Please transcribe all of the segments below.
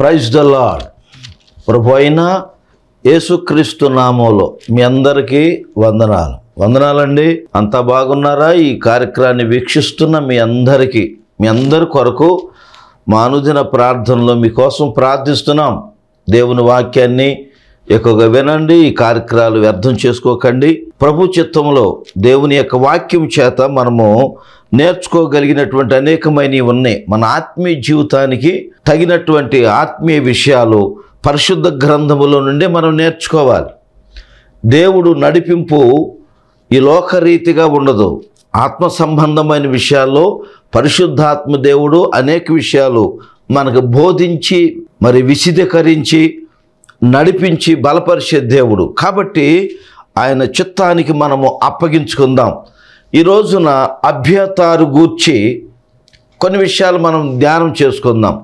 praise the lord ప్రభు అయిన యేసుక్రీస్తు నామంలో మీ అందరికీ వందనాలు వందనాలండి అంతా బాగున్నారా ఈ కార్యక్రమాన్ని వీక్షిస్తున్న మీ అందరికీ మీ అందరి కొరకు మా అనుదిన ప్రార్థనలో మీకోసం ప్రార్థిస్తున్నాం దేవుని వాక్యాన్ని ఎక్కువగా వినండి ఈ కార్యక్రమాలు వ్యర్థం చేసుకోకండి ప్రభు చిత్తంలో దేవుని యొక్క వాక్యం చేత మనము నేర్చుకోగలిగినటువంటి అనేకమైనవి ఉన్నాయి మన ఆత్మీయ జీవితానికి తగినటువంటి ఆత్మీయ విషయాలు పరిశుద్ధ గ్రంథములో నుండి మనం నేర్చుకోవాలి దేవుడు నడిపింపు ఈ లోకరీతిగా ఉండదు ఆత్మ సంబంధమైన విషయాల్లో పరిశుద్ధాత్మ దేవుడు అనేక విషయాలు మనకు బోధించి మరి విశదీకరించి నడిపించి బలపరిచే దేవుడు కాబట్టి ఆయన చిత్తానికి మనము అప్పగించుకుందాం ఈ రోజున అభ్యతారు గూర్చి కొన్ని విషయాలు మనం ధ్యానం చేసుకుందాం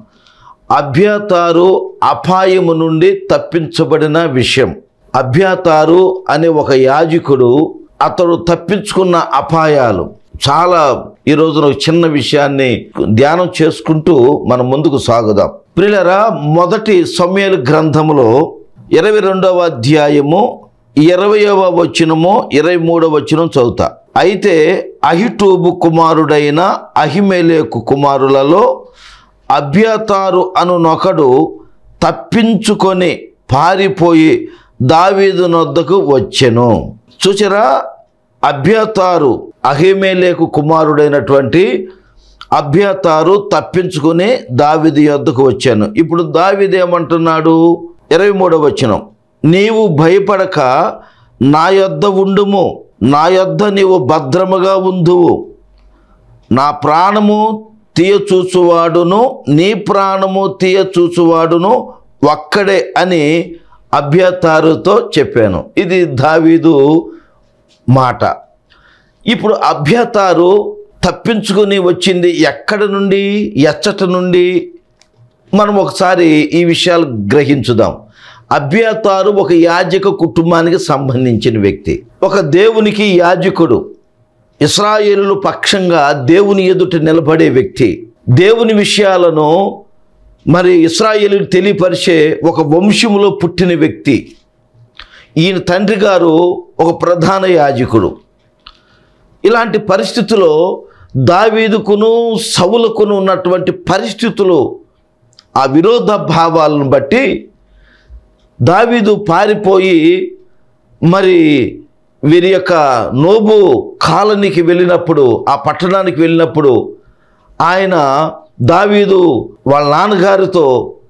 అభ్యతారు అపాయము నుండి తప్పించబడిన విషయం అభ్యతారు అనే ఒక యాజకుడు అతడు తప్పించుకున్న అపాయాలు చాలా ఈ రోజున ఒక చిన్న విషయాన్ని ధ్యానం చేసుకుంటూ మనం ముందుకు సాగుదాం ప్రిలరా మొదటి సమయలు గ్రంథములో ఇరవై రెండవ అధ్యాయము ఇరవయవ వచనము ఇరవై మూడవ వచనం చదువుతా అయితే అహిటూబు కుమారుడైన అహిమేలేకు కుమారులలో అభ్యతారు అనునొకడు తప్పించుకొని పారిపోయి దావీదు నొద్దకు వచ్చెను చూచరా అభ్యతారు అహిమేలేకు కుమారుడైనటువంటి అభ్యతారు తప్పించుకుని దావిది యొద్దకు వచ్చాను ఇప్పుడు దావిది ఏమంటున్నాడు ఇరవై మూడవ వచనం నీవు భయపడక నా యొద్ద ఉండుము నా యొద్ద నీవు భద్రముగా ఉందువు నా ప్రాణము తీయ చూచువాడును నీ ప్రాణము తీయ చూచువాడును ఒక్కడే అని అభ్యతారుతో చెప్పాను ఇది దావీదు మాట ఇప్పుడు అభ్యతారు తప్పించుకుని వచ్చింది ఎక్కడి నుండి ఎచ్చట నుండి మనం ఒకసారి ఈ విషయాలు గ్రహించుదాం అభ్యతారు ఒక యాజక కుటుంబానికి సంబంధించిన వ్యక్తి ఒక దేవునికి యాజకుడు ఇస్రాయేలు పక్షంగా దేవుని ఎదుట నిలబడే వ్యక్తి దేవుని విషయాలను మరి ఇస్రాయేలు తెలియపరిచే ఒక వంశములో పుట్టిన వ్యక్తి ఈయన తండ్రి గారు ఒక ప్రధాన యాజకుడు ఇలాంటి పరిస్థితుల్లో దావీదుకును సవులకును ఉన్నటువంటి పరిస్థితులు ఆ విరోధ భావాలను బట్టి దావీదు పారిపోయి మరి వీరి యొక్క నోబు కాలనీకి వెళ్ళినప్పుడు ఆ పట్టణానికి వెళ్ళినప్పుడు ఆయన దావీదు వాళ్ళ నాన్నగారితో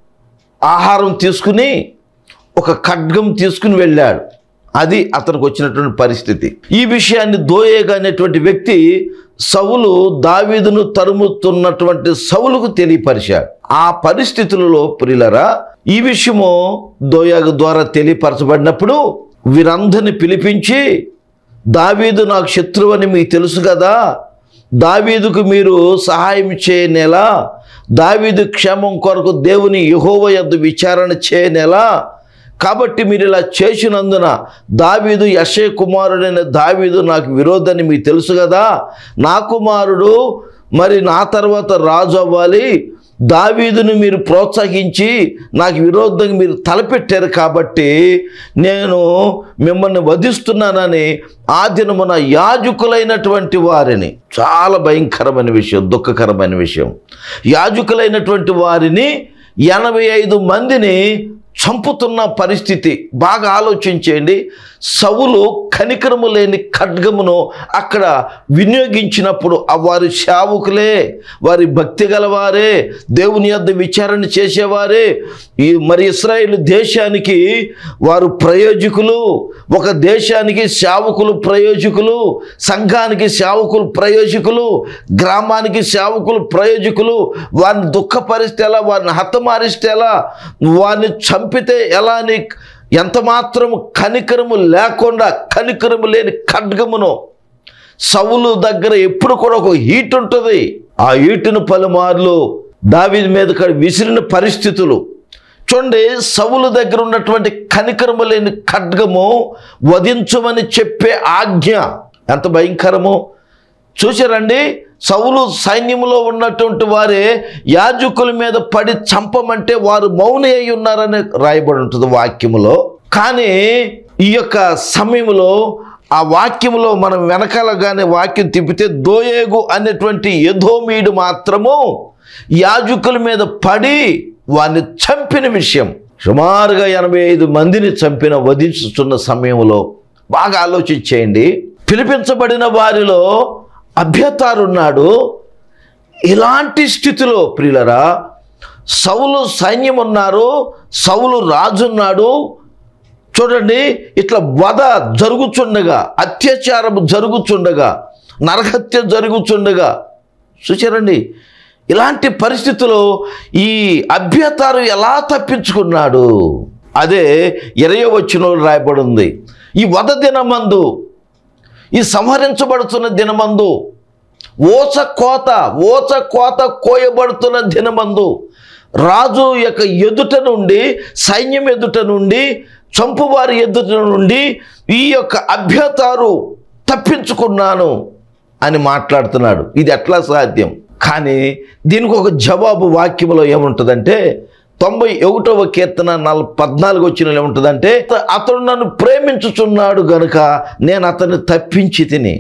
ఆహారం తీసుకుని ఒక ఖడ్గం తీసుకుని వెళ్ళాడు అది అతనికి వచ్చినటువంటి పరిస్థితి ఈ విషయాన్ని దోయేగా అనేటువంటి వ్యక్తి సవులు దావీదును తరుముతున్నటువంటి సవులకు తెలియపరిచాడు ఆ పరిస్థితులలో ప్రియులరా ఈ విషయము దోయాగ ద్వారా తెలియపరచబడినప్పుడు వీరందరిని పిలిపించి దావీదు నాకు శత్రువు అని మీకు తెలుసు కదా దావీదుకు మీరు సహాయం చేయనేలా దావీదు క్షేమం కొరకు దేవుని యహోవ యొద్ద విచారణ చేయనేలా కాబట్టి మీరు ఇలా చేసినందున దావీదు యశే కుమారుడైన దావీదు నాకు విరోధని మీకు తెలుసు కదా నా కుమారుడు మరి నా తర్వాత రాజు అవ్వాలి దావీదును మీరు ప్రోత్సహించి నాకు విరోధంగా మీరు తలపెట్టారు కాబట్టి నేను మిమ్మల్ని వధిస్తున్నానని ఆ దినమున యాజకులైనటువంటి వారిని చాలా భయంకరమైన విషయం దుఃఖకరమైన విషయం యాజకులైనటువంటి వారిని ఎనభై ఐదు మందిని చంపుతున్న పరిస్థితి బాగా ఆలోచించేయండి సవులు కనికరము లేని ఖడ్గమును అక్కడ వినియోగించినప్పుడు ఆ వారి సేవకులే వారి భక్తి గలవారే దేవుని యొద్ద విచారణ చేసేవారే ఈ మరి ఇస్రాయేల్ దేశానికి వారు ప్రయోజకులు ఒక దేశానికి సేవకులు ప్రయోజకులు సంఘానికి సేవకులు ప్రయోజకులు గ్రామానికి సేవకులు ప్రయోజకులు వారిని దుఃఖపరిస్తే ఎలా వారిని హతమారిస్తే ఎలా వారిని చంపితే ఎలా అని ఎంత మాత్రము కనికరము లేకుండా కనికరము లేని ఖడ్గమును సవులు దగ్గర ఎప్పుడు కూడా ఒక హీట్ ఉంటుంది ఆ హీటును పలుమార్లు దావి మీద కడి విసిరిన పరిస్థితులు చూడండి సవులు దగ్గర ఉన్నటువంటి కనికరము లేని ఖడ్గము వధించమని చెప్పే ఆజ్ఞ ఎంత భయంకరము చూసారండి సౌలు సైన్యములో ఉన్నటువంటి వారే యాజకుల మీద పడి చంపమంటే వారు మౌని అయి ఉన్నారని రాయబడి ఉంటుంది వాక్యములో కానీ ఈ యొక్క సమయంలో ఆ వాక్యములో మనం వెనకాలగానే వాక్యం తిప్పితే దోయేగు అనేటువంటి యధోమీడు మాత్రము యాజకుల మీద పడి వారిని చంపిన విషయం సుమారుగా ఎనభై ఐదు మందిని చంపిన వధించుతున్న సమయంలో బాగా ఆలోచించేయండి పిలిపించబడిన వారిలో అభ్యతారున్నాడు ఇలాంటి స్థితిలో ప్రియులరా సౌలు సైన్యం ఉన్నారు సౌలు రాజున్నాడు చూడండి ఇట్లా వధ జరుగుచుండగా అత్యాచారం జరుగుచుండగా నరహత్య జరుగుచుండగా చూచారండి ఇలాంటి పరిస్థితిలో ఈ అభ్యతారు ఎలా తప్పించుకున్నాడు అదే ఇరవై వచ్చిన రాయబడి ఉంది ఈ వధ దినమందు ఈ సంహరించబడుతున్న దినమందు ఓచ కోత ఓచ కోత కోయబడుతున్న దినమందు రాజు యొక్క ఎదుట నుండి సైన్యం ఎదుట నుండి చంపువారి ఎదుట నుండి ఈ యొక్క అభ్యతారు తప్పించుకున్నాను అని మాట్లాడుతున్నాడు ఇది ఎట్లా సాధ్యం కానీ దీనికి ఒక జవాబు వాక్యంలో ఏముంటుందంటే తొంభై ఒకటవ కీర్తన నల్ పద్నాలుగు వచ్చిన ఏముంటుందంటే అతడు నన్ను ప్రేమించుచున్నాడు గనుక నేను అతన్ని తప్పించి తిని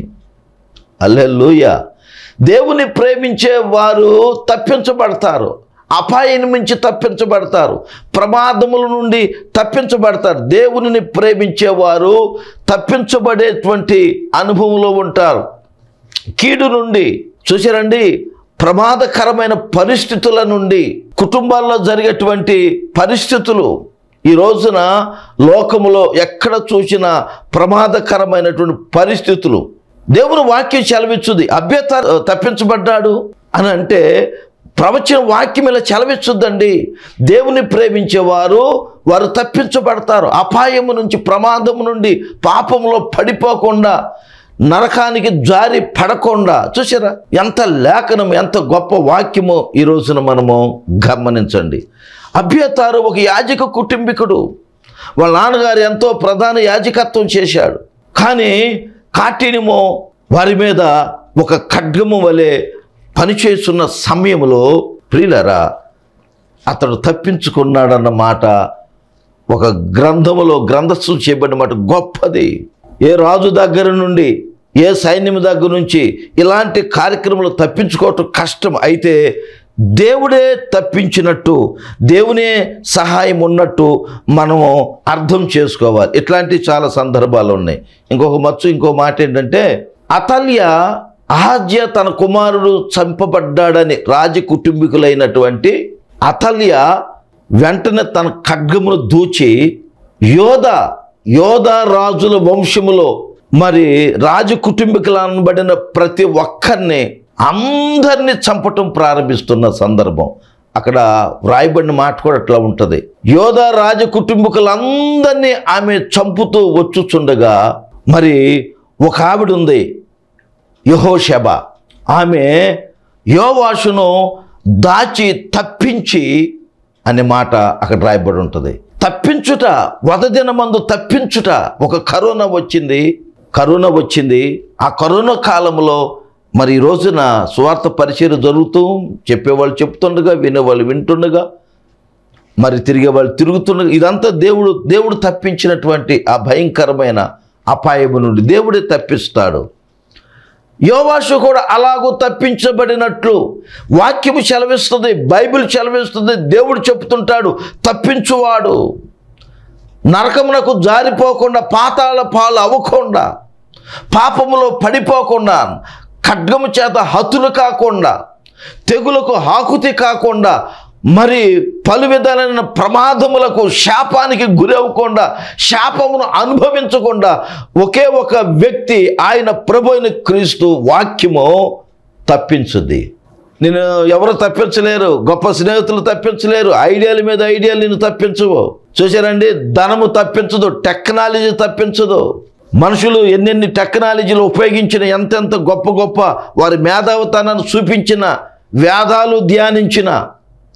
అల్లెలుయ దేవుని ప్రేమించే వారు తప్పించబడతారు అపాయం నుంచి తప్పించబడతారు ప్రమాదముల నుండి తప్పించబడతారు దేవునిని ప్రేమించేవారు తప్పించబడేటువంటి అనుభవంలో ఉంటారు కీడు నుండి చూసారండి ప్రమాదకరమైన పరిస్థితుల నుండి కుటుంబాల్లో జరిగేటువంటి పరిస్థితులు ఈ రోజున లోకములో ఎక్కడ చూసినా ప్రమాదకరమైనటువంటి పరిస్థితులు దేవుని వాక్యం సెలవిచ్చుది అభ్యత తప్పించబడ్డాడు అని అంటే ప్రవచన వాక్యం ఇలా సెలవిచ్చుద్దండి దేవుని ప్రేమించేవారు వారు తప్పించబడతారు అపాయము నుంచి ప్రమాదము నుండి పాపంలో పడిపోకుండా నరకానికి జారి పడకుండా చూసారా ఎంత లేఖనం ఎంత గొప్ప వాక్యమో ఈ రోజున మనము గమనించండి అభ్యతారు ఒక యాజక కుటుంబీకుడు వాళ్ళ నాన్నగారు ఎంతో ప్రధాన యాజకత్వం చేశాడు కానీ కాటినిమో వారి మీద ఒక ఖడ్గము వలె పనిచేస్తున్న సమయంలో ప్రియులరా అతడు తప్పించుకున్నాడన్న మాట ఒక గ్రంథములో గ్రంథస్థం చేయబడిన మాట గొప్పది ఏ రాజు దగ్గర నుండి ఏ సైన్యం దగ్గర నుంచి ఇలాంటి కార్యక్రమాలు తప్పించుకోవటం కష్టం అయితే దేవుడే తప్పించినట్టు దేవునే సహాయం ఉన్నట్టు మనము అర్థం చేసుకోవాలి ఇట్లాంటి చాలా సందర్భాలు ఉన్నాయి ఇంకొక మచ్చు ఇంకో మాట ఏంటంటే అతల్య అహాజ్య తన కుమారుడు చంపబడ్డాడని రాజ కుటుంబీకులైనటువంటి అతల్య వెంటనే తన ఖడ్గమును దూచి యోధ యోధ రాజుల వంశములో మరి రాజు కుటుంబీకులు అనబడిన ప్రతి ఒక్కరిని అందరినీ చంపటం ప్రారంభిస్తున్న సందర్భం అక్కడ వ్రాయబడిన మాట కూడా అట్లా ఉంటుంది యోధ రాజ కుటుంబీకులందరినీ ఆమె చంపుతూ వచ్చుచుండగా మరి ఒక ఆవిడ ఉంది యహోషబ ఆమె యోవాషును దాచి తప్పించి అనే మాట అక్కడ రాయబడి ఉంటుంది తప్పించుట వదదినమందు తప్పించుట ఒక కరోనా వచ్చింది కరోనా వచ్చింది ఆ కరోనా కాలంలో మరి ఈ రోజున స్వార్థ పరిచయం జరుగుతూ చెప్పేవాళ్ళు చెప్తుండగా వినేవాళ్ళు వింటుండగా మరి తిరిగే వాళ్ళు తిరుగుతుండగా ఇదంతా దేవుడు దేవుడు తప్పించినటువంటి ఆ భయంకరమైన అపాయము నుండి దేవుడే తప్పిస్తాడు యోవాషు కూడా అలాగూ తప్పించబడినట్లు వాక్యము సెలవిస్తుంది బైబిల్ సెలవిస్తుంది దేవుడు చెప్తుంటాడు తప్పించువాడు నరకమునకు జారిపోకుండా పాతాళ పాలు అవ్వకుండా పాపములో పడిపోకుండా ఖడ్గము చేత హతులు కాకుండా తెగులకు ఆకుతి కాకుండా మరి పలు విధాలైన ప్రమాదములకు శాపానికి గురవ్వకుండా శాపమును అనుభవించకుండా ఒకే ఒక వ్యక్తి ఆయన ప్రభు అయిన క్రీస్తు వాక్యము తప్పించుద్ది నేను ఎవరు తప్పించలేరు గొప్ప స్నేహితులు తప్పించలేరు ఐడియాల మీద ఐడియాలు నేను తప్పించవు చూసారండి ధనము తప్పించదు టెక్నాలజీ తప్పించదు మనుషులు ఎన్నెన్ని టెక్నాలజీలు ఉపయోగించిన ఎంతెంత గొప్ప గొప్ప వారి మేధావితనాన్ని చూపించిన వేదాలు ధ్యానించిన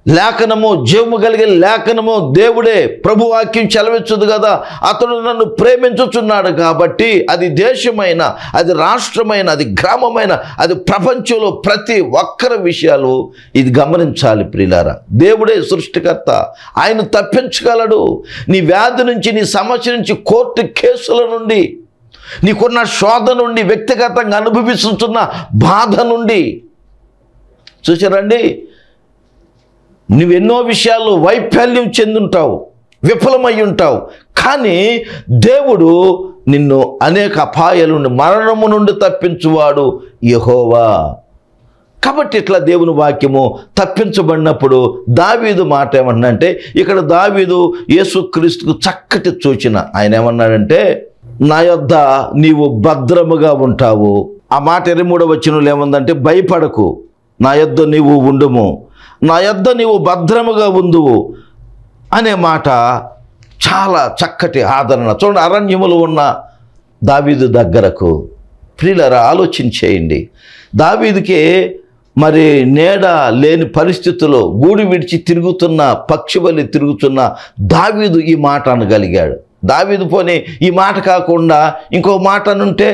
లేఖనము జీవము కలిగే లేఖనము దేవుడే ప్రభు వాక్యం చెలవించదు కదా అతడు నన్ను ప్రేమించుచున్నాడు కాబట్టి అది దేశమైన అది రాష్ట్రమైన అది గ్రామమైన అది ప్రపంచంలో ప్రతి ఒక్కరి విషయాలు ఇది గమనించాలి ప్రియులారా దేవుడే సృష్టికర్త ఆయన తప్పించగలడు నీ వ్యాధి నుంచి నీ సమస్య నుంచి కోర్టు కేసుల నుండి నీకున్న శోధ నుండి వ్యక్తిగతంగా అనుభవిస్తున్న బాధ నుండి చూసారండి నువ్వెన్నో విషయాల్లో వైఫల్యం చెందుంటావు విఫలమై ఉంటావు కానీ దేవుడు నిన్ను అనేక అపాయాల నుండి మరణము నుండి తప్పించువాడు యహోవా కాబట్టి ఇట్లా దేవుని వాక్యము తప్పించబడినప్పుడు దావీదు మాట ఏమన్నాడంటే ఇక్కడ దావీదు యేసుక్రీస్తుకు చక్కటి సూచన ఆయన ఏమన్నాడంటే నా యొద్ద నీవు భద్రముగా ఉంటావు ఆ మాట ఇరవై మూడవ వచనంలో ఏముందంటే భయపడకు నా యొద్ద నీవు ఉండుము నా యొద్ద నీవు భద్రముగా ఉందువు అనే మాట చాలా చక్కటి ఆదరణ చూడండి అరణ్యములు ఉన్న దావీదు దగ్గరకు ప్రియులరా ఆలోచించేయండి దావీదుకి మరి నీడ లేని పరిస్థితుల్లో గూడు విడిచి తిరుగుతున్న పక్షి వలి తిరుగుతున్న దావీదు ఈ మాట అనగలిగాడు దావీదు పోనీ ఈ మాట కాకుండా ఇంకో మాట అనుంటే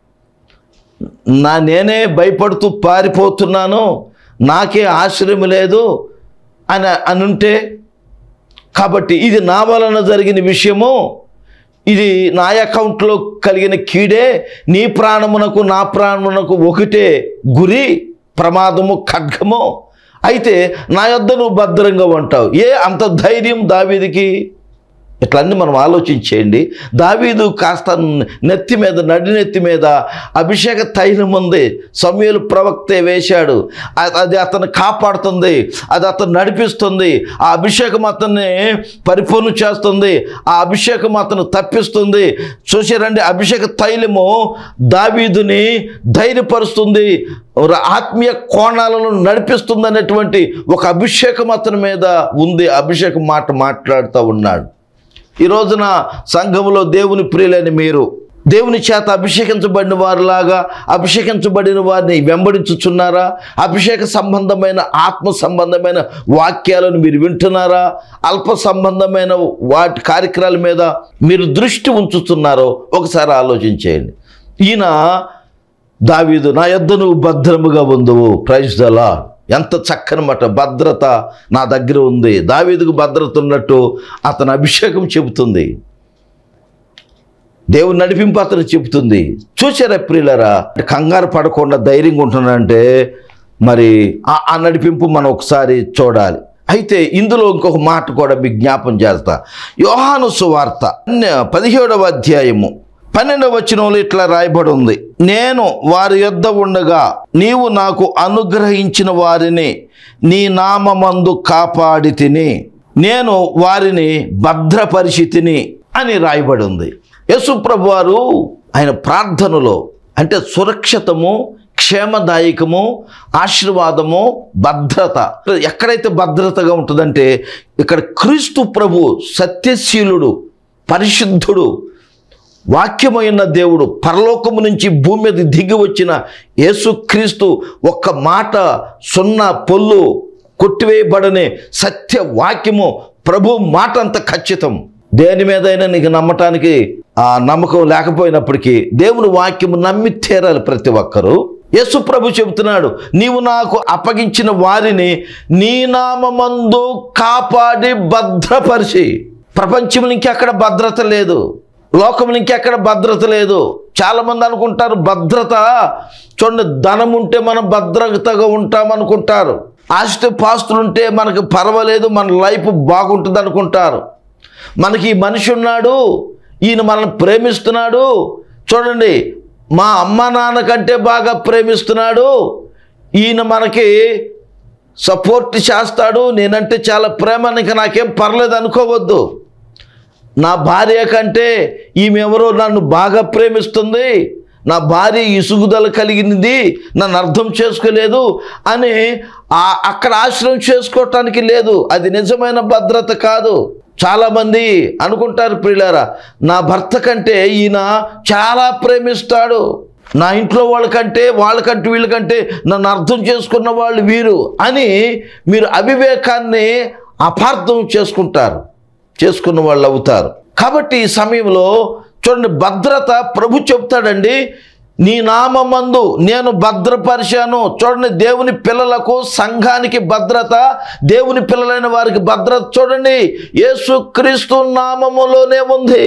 నా నేనే భయపడుతూ పారిపోతున్నాను నాకే ఆశ్రయం లేదు అని అనుంటే కాబట్టి ఇది నా వలన జరిగిన విషయము ఇది నా అకౌంట్లో కలిగిన కీడే నీ ప్రాణమునకు నా ప్రాణమునకు ఒకటే గురి ప్రమాదము ఖడ్గము అయితే నా యొద్ద నువ్వు భద్రంగా ఉంటావు ఏ అంత ధైర్యం దావీదికి ఇట్లన్నీ మనం ఆలోచించేయండి దావీదు కాస్త నెత్తి మీద నడి నెత్తి మీద అభిషేక తైలం ఉంది సమయలు ప్రవక్తే వేశాడు అ- అది అతను కాపాడుతుంది అది అతను నడిపిస్తుంది ఆ అభిషేకం అతన్ని పరిపూర్ణ చేస్తుంది ఆ అభిషేకం అతను తప్పిస్తుంది చూసారండి అభిషేక తైలము దావీదుని ధైర్యపరుస్తుంది ర- ఆత్మీయ కోణాలను నడిపిస్తుంది అనేటువంటి ఒక అభిషేకం అతని మీద ఉంది అభిషేకం మాట మాట్లాడుతూ ఉన్నాడు ఈ రోజున సంఘములో దేవుని ప్రియులని మీరు దేవుని చేత అభిషేకించబడిన వారిలాగా అభిషేకించబడిన వారిని వెంబడించుచున్నారా అభిషేక సంబంధమైన ఆత్మ సంబంధమైన వాక్యాలను మీరు వింటున్నారా అల్ప సంబంధమైన వాటి కార్యక్రమాల మీద మీరు దృష్టి ఉంచుతున్నారో ఒకసారి ఆలోచించేయండి ఈయన దావీదు నా యొద్ద నువ్వు భద్రముగా ఉందువు ప్రైజ్ ద లార్డ్ ఎంత చక్కని మాట భద్రత నా దగ్గర ఉంది దావీదుకు భద్రత ఉన్నట్టు అతని అభిషేకం చెబుతుంది దేవుని నడిపింపు అతను చెబుతుంది చూసారా ప్రియులరా కంగారు పడకుండా ధైర్యంగా ఉంటున్నాడంటే మరి ఆ ఆ నడిపింపు మనం ఒకసారి చూడాలి అయితే ఇందులో ఇంకొక మాట కూడా మీకు జ్ఞాపం చేస్తా యోహాను సువార్త అన్య- పదిహేడవ అధ్యాయము పన్నెండవ వచనంలో ఇట్లా రాయబడి ఉంది నేను వారి యొద్ద ఉండగా నీవు నాకు అనుగ్రహించిన వారిని నీ నామమందు కాపాడి తిని నేను వారిని భద్రపరిచితిని అని రాయబడి ఉంది యేసుప్రభు వారు ఆయన ప్రార్థనలో అంటే సురక్షితము క్షేమదాయకము ఆశీర్వాదము భద్రత ఎక్కడైతే భద్రతగా ఉంటుందంటే ఇక్కడ క్రీస్తు ప్రభు సత్యశీలుడు పరిశుద్ధుడు వాక్యమైన దేవుడు పరలోకము నుంచి భూమి మీద దిగి వచ్చిన యేసుక్రీస్తు ఒక్క మాట సున్నా పొల్లు కొట్టివేయబడనే సత్య వాక్యము ప్రభు మాట అంత ఖచ్చితం దేని మీదైనా నీకు నమ్మటానికి ఆ నమ్మకం లేకపోయినప్పటికీ దేవుని వాక్యము నమ్మి తీరాలి ప్రతి ఒక్కరూ యేసు ప్రభు చెబుతున్నాడు నీవు నాకు అప్పగించిన వారిని నీ నామమందు కాపాడి భద్రపరిచి ప్రపంచంలో ఇంకెక్కడ భద్రత లేదు లోకంలో ఇంకెక్కడ భద్రత లేదు చాలామంది అనుకుంటారు భద్రత చూడండి ధనం ఉంటే మనం భద్రతగా ఉంటాం అనుకుంటారు ఆస్తి పాస్తులు ఉంటే మనకు పర్వాలేదు మన లైఫ్ బాగుంటుంది అనుకుంటారు మనకి ఈ మనిషి ఉన్నాడు ఈయన మనల్ని ప్రేమిస్తున్నాడు చూడండి మా అమ్మ నాన్న కంటే బాగా ప్రేమిస్తున్నాడు ఈయన మనకి సపోర్ట్ చేస్తాడు నేనంటే చాలా ప్రేమ ఇంకా నాకేం పర్లేదు అనుకోవద్దు నా భార్య కంటే ఈమె ఎవరో నన్ను బాగా ప్రేమిస్తుంది నా భార్య ఇసుగుదల కలిగినది నన్ను అర్థం చేసుకోలేదు అని ఆ అక్కడ ఆశ్రయం చేసుకోవటానికి లేదు అది నిజమైన భద్రత కాదు చాలామంది అనుకుంటారు ప్రియులారా నా భర్త కంటే ఈయన చాలా ప్రేమిస్తాడు నా ఇంట్లో వాళ్ళకంటే వాళ్ళకంటే వీళ్ళకంటే నన్ను అర్థం చేసుకున్న వాళ్ళు వీరు అని మీరు అవివేకాన్ని అపార్థం చేసుకుంటారు చేసుకున్న వాళ్ళు అవుతారు కాబట్టి ఈ సమయంలో చూడండి భద్రత ప్రభు చెప్తాడండి నీ నామందు నేను భద్రపరిచాను చూడండి దేవుని పిల్లలకు సంఘానికి భద్రత దేవుని పిల్లలైన వారికి భద్రత చూడండి యేసుక్రీస్తు నామములోనే ఉంది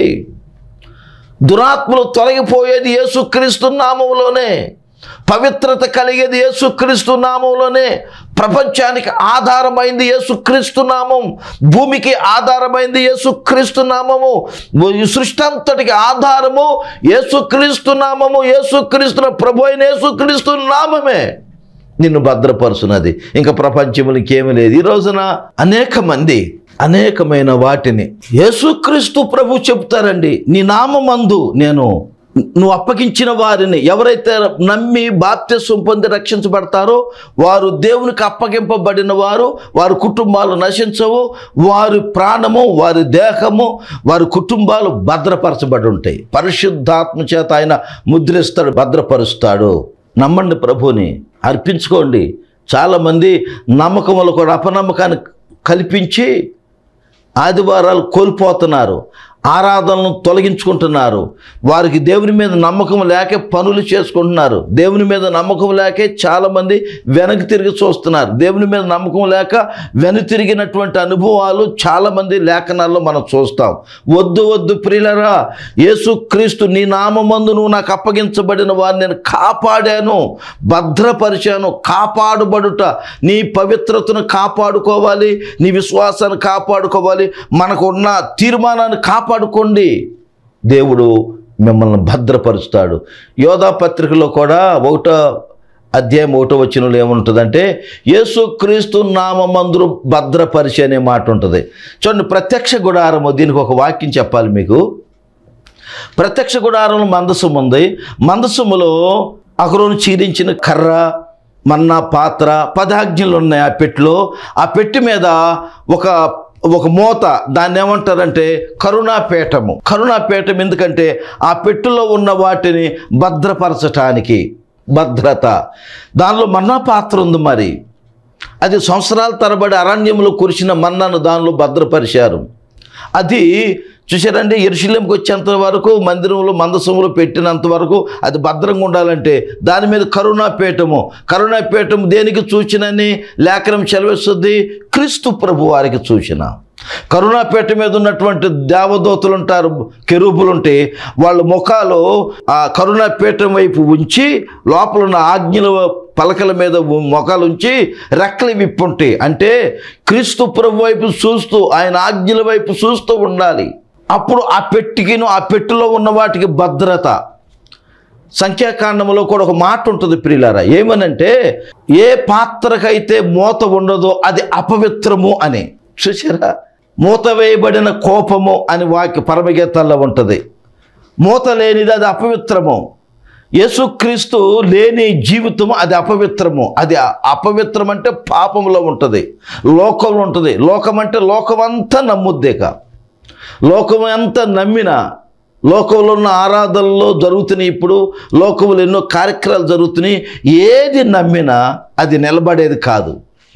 దురాత్మలు తొలగిపోయేది యేసుక్రీస్తు నామంలోనే పవిత్రత కలిగేది యేసుక్రీస్తు నామంలోనే ప్రపంచానికి ఆధారమైంది యేసుక్రీస్తు నామం భూమికి ఆధారమైంది యేసుక్రీస్తు నామము ఈ సృష్టి అంతటికి ఆధారము యేసుక్రీస్తు నామము యేసుక్రీస్తు ప్రభు అయిన యేసుక్రీస్తు నామమే నిన్ను భద్రపరుచున్నది ఇంకా ప్రపంచంలో ఇంకేమీ లేదు ఈ రోజున అనేక మంది అనేకమైన వాటిని యేసుక్రీస్తు ప్రభు చెప్తారండి నీ నామందు నేను నువ్వు అప్పగించిన వారిని ఎవరైతే నమ్మి బాప్తిస్వం పొంది రక్షించబడతారో వారు దేవునికి అప్పగింపబడిన వారు వారి కుటుంబాలు నశించవు వారి ప్రాణము వారి దేహము వారి కుటుంబాలు భద్రపరచబడి ఉంటాయి పరిశుద్ధాత్మ చేత ఆయన ముద్రిస్తాడు భద్రపరుస్తాడు నమ్మండి ప్రభుని అర్పించుకోండి చాలామంది నమ్మకములు కూడా అపనమ్మకాన్ని కల్పించి ఆదివారాలు కోల్పోతున్నారు ఆరాధనలను తొలగించుకుంటున్నారు వారికి దేవుని మీద నమ్మకం లేకే పనులు చేసుకుంటున్నారు దేవుని మీద నమ్మకం లేకే చాలామంది వెనక్కి తిరిగి చూస్తున్నారు దేవుని మీద నమ్మకం లేక వెను తిరిగినటువంటి అనుభవాలు చాలామంది లేఖనాల్లో మనం చూస్తాం వద్దు వద్దు ప్రియులరా యేసుక్రీస్తు నీ నామందు నువ్వు నాకు అప్పగించబడిన వారిని నేను కాపాడాను భద్రపరిచాను కాపాడుబడుట నీ పవిత్రతను కాపాడుకోవాలి నీ విశ్వాసాన్ని కాపాడుకోవాలి మనకు ఉన్న తీర్మానాన్ని కాపాడుకోండి దేవుడు మిమ్మల్ని భద్రపరుస్తాడు యోధా పత్రికలో కూడా ఒకటో అధ్యాయం ఒకటో వచ్చినలో ఏముంటుందంటే యేసుక్రీస్తు నామందురు భద్రపరిచి అనే మాట ఉంటుంది చూడండి ప్రత్యక్ష గుడారము దీనికి ఒక వాక్యం చెప్పాలి మీకు ప్రత్యక్ష గుడారంలో మందసం ఉంది మందసములో అకరోను చీరించిన కర్ర మన్నా పాత్ర పదాజ్ఞలు ఉన్నాయి ఆ పెట్టిలో ఆ పెట్టి మీద ఒక ఒక మూత దాన్ని ఏమంటారంటే కరుణాపీఠము కరుణాపీఠం ఎందుకంటే ఆ పెట్టెలో ఉన్న వాటిని భద్రపరచటానికి భద్రత దానిలో మన్నా పాత్ర ఉంది మరి అది సంవత్సరాల తరబడి అరణ్యంలో కురిసిన మన్నాను దానిలో భద్రపరిచారు అది చూసారండి ఎరుశల్యంకి వచ్చేంత వరకు మందిరంలో మందసంలో పెట్టినంత వరకు అది భద్రంగా ఉండాలంటే దాని మీద కరుణాపీఠము కరుణాపీఠము దేనికి సూచనని లేఖనం సెలవిస్తుంది క్రీస్తు ప్రభు వారికి సూచన కరుణాపేట మీద ఉన్నటువంటి దేవదూతలు ఉంటారు కెరూపులు ఉంటే వాళ్ళ ముఖాలు ఆ కరుణాపీఠం వైపు ఉంచి లోపల ఉన్న ఆజ్ఞల పలకల మీద ఉ- ముఖాలు ఉంచి రెక్కలు విప్పుంటే అంటే క్రీస్తు ప్రభు వైపు చూస్తూ ఆయన ఆజ్ఞల వైపు చూస్తూ ఉండాలి అప్పుడు ఆ పెట్టికిను ఆ పెట్టెలో ఉన్న వాటికి భద్రత సంఖ్యాకాండంలో కూడా ఒక మాట ఉంటుంది ప్రియులారా ఏమనంటే ఏ పాత్రకైతే మూత ఉండదో అది అపవిత్రము అని చూసారా మూత వేయబడిన కోపము అని వాక్య పరమగీతాల్లో ఉంటుంది మూత లేనిది అది అపవిత్రము యేసుక్రీస్తు లేని జీవితము అది అపవిత్రము అది అ- అపవిత్రం అంటే పాపంలో ఉంటుంది లోకంలో ఉంటుంది లోకం అంటే లోకమంతా నమ్ముద్దేక లోకం ఎంత నమ్మినా లోకంలో ఉన్న ఆరాధనలో జరుగుతున్నాయి ఇప్పుడు లోకంలో ఎన్నో కార్యక్రమాలు జరుగుతున్నాయి ఏది నమ్మినా అది నిలబడేది కాదు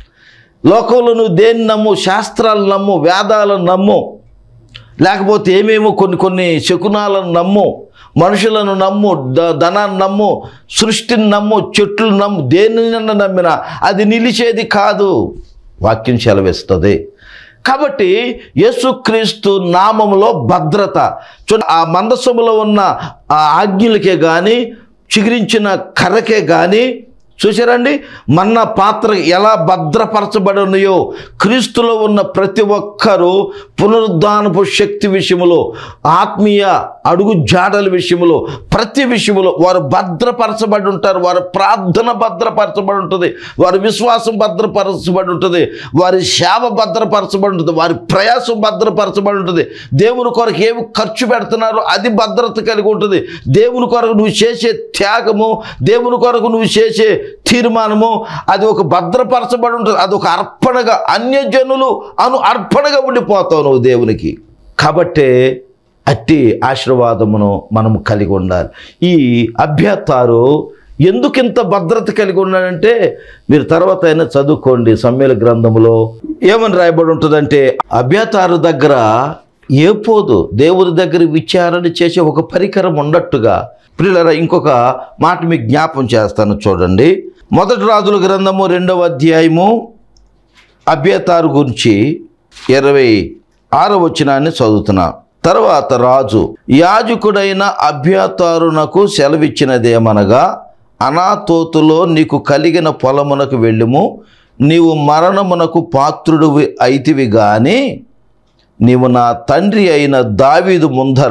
లోకంలో నువ్వు దేన్ని నమ్ము శాస్త్రాలు నమ్ము వేదాలను నమ్ము లేకపోతే ఏమేమో కొన్ని కొన్ని శకునాలను నమ్ము మనుషులను నమ్ము ద- ధనాన్ని నమ్ము సృష్టిని నమ్ము చెట్లు నమ్ము దేనినన్నా నమ్మినా అది నిలిచేది కాదు వాక్యం సెలవిస్తుంది కాబట్టి యేసుక్రీస్తు నామములో భద్రత చూడ ఆ మందసములో ఉన్న ఆ ఆజ్ఞలకే కానీ చిగురించిన కర్రకే కానీ చూసారండి మన్న పాత్ర ఎలా భద్రపరచబడి ఉన్నాయో క్రీస్తులో ఉన్న ప్రతి ఒక్కరూ పునరుద్ధానపు శక్తి విషయంలో ఆత్మీయ అడుగు జాడల విషయంలో ప్రతి విషయంలో వారు భద్రపరచబడి ఉంటారు వారి ప్రార్థన భద్రపరచబడి ఉంటుంది వారి విశ్వాసం భద్రపరచబడి ఉంటుంది వారి సేవ భద్రపరచబడి ఉంటుంది వారి ప్రయాసం భద్రపరచబడి ఉంటుంది దేవుని కొరకు ఏమి ఖర్చు పెడుతున్నారో అది భద్రత కలిగి ఉంటుంది దేవుని కొరకు నువ్వు చేసే త్యాగము దేవుని కొరకు నువ్వు చేసే తీర్మానము అది ఒక భద్రపరచబడి ఉంటుంది అది ఒక అర్పణగా అన్యజనులు అను అర్పణగా ఉండిపోతావు నువ్వు దేవునికి కాబట్టే అట్టి ఆశీర్వాదమును మనం కలిగి ఉండాలి ఈ అభ్యతారు ఎందుకు ఇంత భద్రత కలిగి ఉన్నాడంటే మీరు తర్వాత అయినా చదువుకోండి సమ్మేళ గ్రంథంలో ఏమని రాయబడి ఉంటుందంటే అభ్యతారు దగ్గర ఏ పోదు దేవుని దగ్గర విచారణ చేసే ఒక పరికరం ఉన్నట్టుగా ప్రియులరా ఇంకొక మాట మీకు జ్ఞాపం చేస్తాను చూడండి మొదటి రాజుల గ్రంథము రెండవ అధ్యాయము అభ్యతారు గురించి ఇరవై ఆరో వచనాన్ని చదువుతున్నా తర్వాత రాజు యాజకుడైన అభ్యతారునకు సెలవిచ్చినదేమనగా అనాతోతులో నీకు కలిగిన పొలమునకు వెళ్ళుము నీవు మరణమునకు పాత్రుడు అయితివి గాని నీవు నా తండ్రి అయిన దావీదు ముందర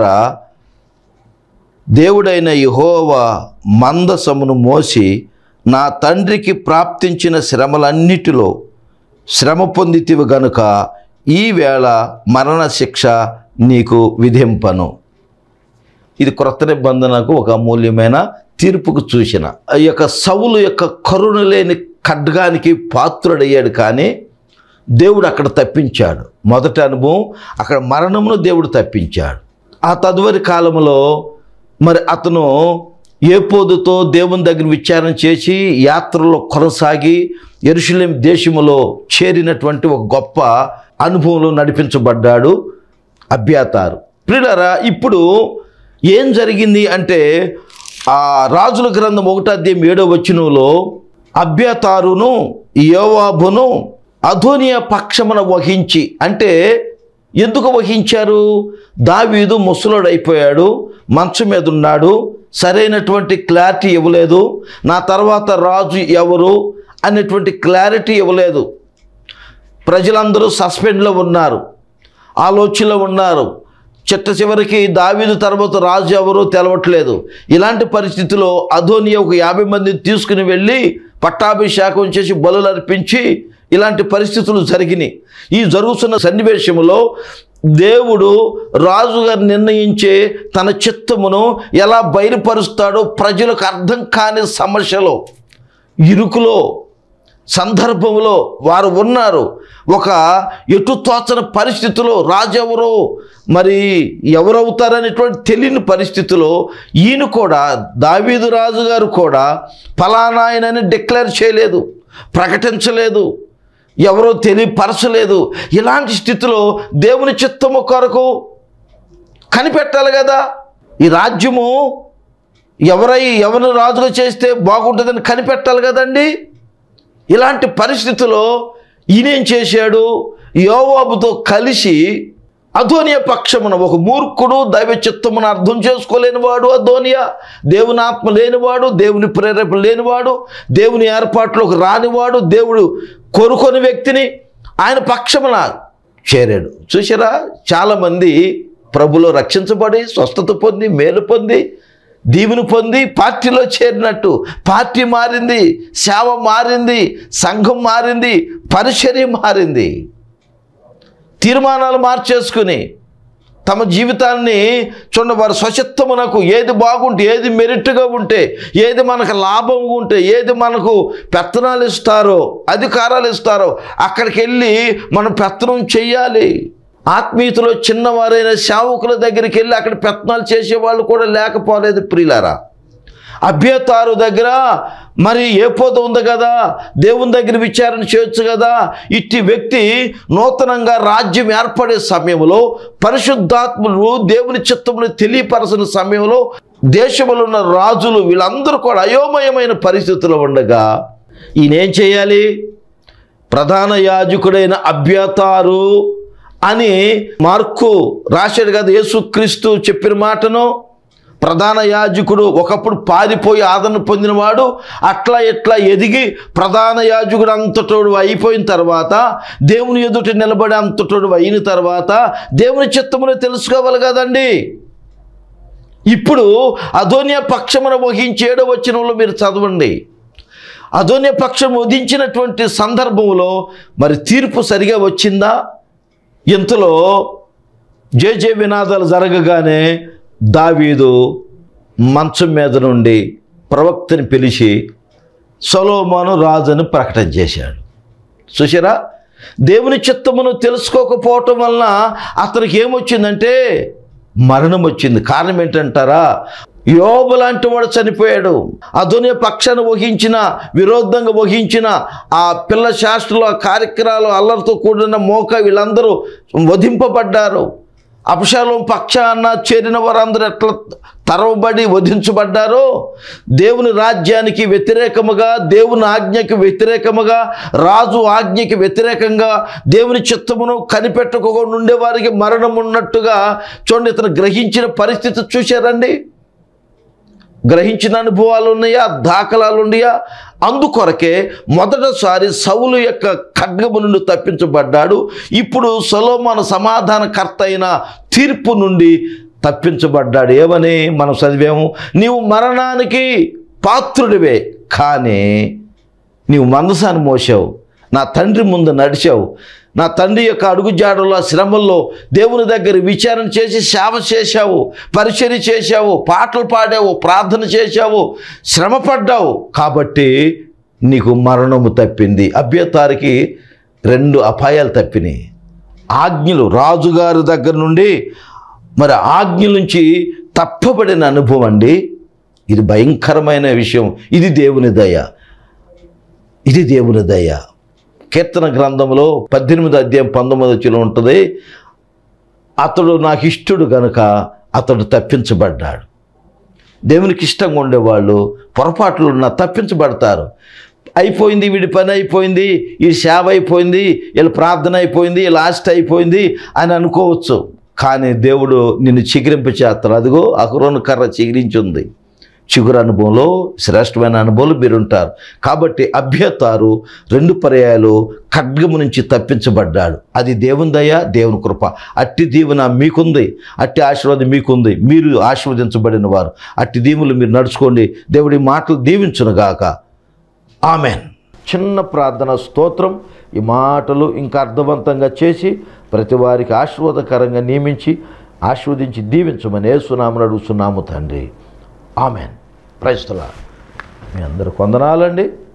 దేవుడైన యెహోవా మందసమును మోసి నా తండ్రికి ప్రాప్తించిన శ్రమలన్నిటిలో శ్రమ పొందితివి గనుక ఈవేళ మరణ శిక్ష నీకు విధింపను ఇది క్రొత్త నిబంధనకు ఒక అమూల్యమైన తీర్పుకు చూసిన ఈ యొక్క సవులు యొక్క కరుణ లేని ఖడ్గానికి పాత్రుడయ్యాడు కానీ దేవుడు అక్కడ తప్పించాడు మొదటి అనుభవం అక్కడ మరణమును దేవుడు తప్పించాడు ఆ తదువరి కాలంలో మరి అతను ఏపోదుతో దేవుని దగ్గర విచారణ చేసి యాత్రలో కొనసాగి ఎరుషులేం దేశములో చేరినటువంటి ఒక గొప్ప అనుభవంలో నడిపించబడ్డాడు అభ్యాతారు ప్రియులరా ఇప్పుడు ఏం జరిగింది అంటే ఆ రాజుల గ్రంథం ఒకటో అధ్యాయం ఏడో వచనంలో అభ్యతారును యోవాబును అధోనియ పక్షమున వహించి అంటే ఎందుకు వహించారు దావీదు ముసలుడైపోయాడు మంచం మీద ఉన్నాడు సరైనటువంటి క్లారిటీ ఇవ్వలేదు నా తర్వాత రాజు ఎవరు అనేటువంటి క్లారిటీ ఇవ్వలేదు ప్రజలందరూ సస్పెండ్లో ఉన్నారు ఆలోచనలో ఉన్నారు చిట్ట చివరికి దావీదు తర్వాత రాజు ఎవరో తెలవట్లేదు ఇలాంటి పరిస్థితిలో అధోని ఒక యాభై మందిని తీసుకుని వెళ్ళి పట్టాభిషేకం చేసి బలులు అర్పించి ఇలాంటి పరిస్థితులు జరిగినాయి ఈ జరుగుతున్న సన్నివేశంలో దేవుడు రాజుగారు నిర్ణయించే తన చిత్తమును ఎలా బయలుపరుస్తాడో ప్రజలకు అర్థం కాని సమస్యలో ఇరుకులో సందర్భంలో వారు ఉన్నారు ఒక ఎటు తోచని పరిస్థితిలో రాజెవరో మరి ఎవరవుతారనేటువంటి తెలియని పరిస్థితిలో ఈయన కూడా దావీదు రాజు గారు కూడా ఫలానా ఆయనని డిక్లేర్ చేయలేదు ప్రకటించలేదు ఎవరో తెలియపరచలేదు ఇలాంటి స్థితిలో దేవుని చిత్తము కొరకు కనిపెట్టాలి కదా ఈ రాజ్యము ఎవరై ఎవరిని రాజుగా చేస్తే బాగుంటుందని కనిపెట్టాలి కదండి ఇలాంటి పరిస్థితిలో ఈయనేం చేశాడు యోవాబుతో కలిసి అధోనియ పక్షమున ఒక మూర్ఖుడు దైవ చిత్తమును అర్థం చేసుకోలేనివాడు అధోనియ దేవుని ఆత్మ లేనివాడు దేవుని ప్రేరేపణ లేనివాడు దేవుని ఏర్పాట్లోకి రానివాడు దేవుడు కోరుకొని వ్యక్తిని ఆయన పక్షమున చేరాడు చూసారా చాలామంది ప్రభులో రక్షించబడి స్వస్థత పొంది మేలు పొంది దీవుని పొంది పార్టీలో చేరినట్టు పార్టీ మారింది సేవ మారింది సంఘం మారింది పరిచర్య మారింది తీర్మానాలు మార్చేసుకుని తమ జీవితాన్ని చూడండి వారి స్వచిత్తమునకు ఏది బాగుంటే ఏది మెరిట్గా ఉంటే ఏది మనకు లాభం ఉంటే ఏది మనకు పెత్తనాలు ఇస్తారో అధికారాలు ఇస్తారో అక్కడికి వెళ్ళి మనం పెత్తనం చెయ్యాలి ఆత్మీయతలో చిన్నవారైన సేవకుల దగ్గరికి వెళ్ళి అక్కడ పెత్తనాలు చేసేవాళ్ళు కూడా లేకపోలేదు ప్రియులారా అభ్యతారు దగ్గర మరి ఏ పోత ఉంది కదా దేవుని దగ్గర విచారణ చేయొచ్చు కదా ఇట్టి వ్యక్తి నూతనంగా రాజ్యం ఏర్పడే సమయంలో పరిశుద్ధాత్ములు దేవుని చిత్తమును తెలియపరచిన సమయంలో దేశంలో ఉన్న రాజులు వీళ్ళందరూ కూడా అయోమయమైన పరిస్థితుల్లో ఉండగా ఈయన ఏం చేయాలి ప్రధాన యాజకుడైన అభ్యతారు అని మార్కు రాశాడు కదా యేసుక్రీస్తు చెప్పిన మాటను ప్రధాన యాజకుడు ఒకప్పుడు పారిపోయి ఆదరణ పొందినవాడు అట్లా ఇట్లా ఎదిగి ప్రధాన యాజకుడు అంతటోడు అయిపోయిన తర్వాత దేవుని ఎదుట నిలబడి అంతటోడు అయిన తర్వాత దేవుని చిత్తమును తెలుసుకోవాలి కదండి ఇప్పుడు అధోనియ పక్షమున వహించేడో వచ్చినంలో మీరు చదవండి అధోనియ పక్షం వధించినటువంటి సందర్భంలో మరి తీర్పు సరిగా వచ్చిందా ఇంతలో జే జే వినాదాలు జరగగానే దావీదు మంచం మీద నుండి ప్రవక్తని పిలిచి సొలోమాను రాజుని ప్రకటన చేశాడు చూసారా దేవుని చిత్తమును తెలుసుకోకపోవటం వలన అతనికి ఏమొచ్చిందంటే మరణం వచ్చింది కారణం ఏంటంటారా యోబు లాంటి వాడు చనిపోయాడు అదునే పక్షాన్ని వహించిన విరోధంగా వహించిన ఆ పిల్ల శాస్త్రులు ఆ కార్యక్రమాలు అల్లరితో కూడిన మోక వీళ్ళందరూ వధింపబడ్డారు అపశాలం పక్షాన చేరిన వారందరూ ఎట్లా తరవబడి వధించబడ్డారో దేవుని రాజ్యానికి వ్యతిరేకముగా దేవుని ఆజ్ఞకి వ్యతిరేకముగా రాజు ఆజ్ఞకి వ్యతిరేకంగా దేవుని చిత్తమును కనిపెట్టుకోకుండా ఉండేవారికి మరణం ఉన్నట్టుగా చూడండి ఇతను గ్రహించిన పరిస్థితి చూశారండి గ్రహించిన అనుభవాలు ఉన్నాయా దాఖలాలు ఉన్నాయా అందుకొరకే మొదటిసారి సౌలు యొక్క ఖడ్గము నుండి తప్పించబడ్డాడు ఇప్పుడు సొలోమాను సమాధానకర్త అయిన తీర్పు నుండి తప్పించబడ్డాడు ఏమని మనం చదివాము నీవు మరణానికి పాత్రుడివే కానీ నీవు మందసాన్ని మోసావు నా తండ్రి ముందు నడిచావు నా తండ్రి యొక్క అడుగుజాడలో శ్రమల్లో దేవుని దగ్గర విచారణ చేసి సేవ చేశావు పరిచర్య చేశావు పాటలు పాడావు ప్రార్థన చేశావు శ్రమపడ్డావు కాబట్టి నీకు మరణము తప్పింది అభ్యతారికి రెండు అపాయాలు తప్పినాయి ఆజ్ఞలు రాజుగారి దగ్గర నుండి మరి ఆజ్ఞ నుంచి తప్పబడిన అనుభవం అండి ఇది భయంకరమైన విషయం ఇది దేవుని దయ ఇది దేవుని దయ కీర్తన గ్రంథంలో పద్దెనిమిది అధ్యాయం పంతొమ్మిది వచ్చిలో ఉంటుంది అతడు నాకు ఇష్టడు గనుక అతడు తప్పించబడ్డాడు దేవునికి ఇష్టంగా ఉండేవాళ్ళు పొరపాట్లు ఉన్న తప్పించబడతారు అయిపోయింది వీడి పని అయిపోయింది ఈ సేవ అయిపోయింది వీళ్ళ ప్రార్థన అయిపోయింది వీళ్ళ ఆస్తి అయిపోయింది అని అనుకోవచ్చు కానీ దేవుడు నిన్ను చిగిరింప చేస్తాడు అదిగో అకురోను కర్ర చిగిరించింది చిగురు అనుభవంలో శ్రేష్టమైన అనుభవాలు మీరుంటారు కాబట్టి అభ్యతారు రెండు పర్యాయాలు ఖడ్గము నుంచి తప్పించబడ్డాడు అది దేవుని దయ దేవుని కృప అట్టి దీవెన మీకుంది అట్టి ఆశీర్వాదం మీకుంది మీరు ఆశీర్వదించబడిన వారు అట్టి దీవులు మీరు నడుచుకోండి దేవుడి మాటలు దీవించునుగాక ఆమెన్ చిన్న ప్రార్థన స్తోత్రం ఈ మాటలు ఇంకా అర్థవంతంగా చేసి ప్రతి వారికి ఆశీర్వాదకరంగా నియమించి ఆశీర్వదించి దీవించమని ఏసునామని అడుగుతున్నాము తండ్రి ఆమెన్ ప్రైస్తలా మీ అందరు కొందనాలండి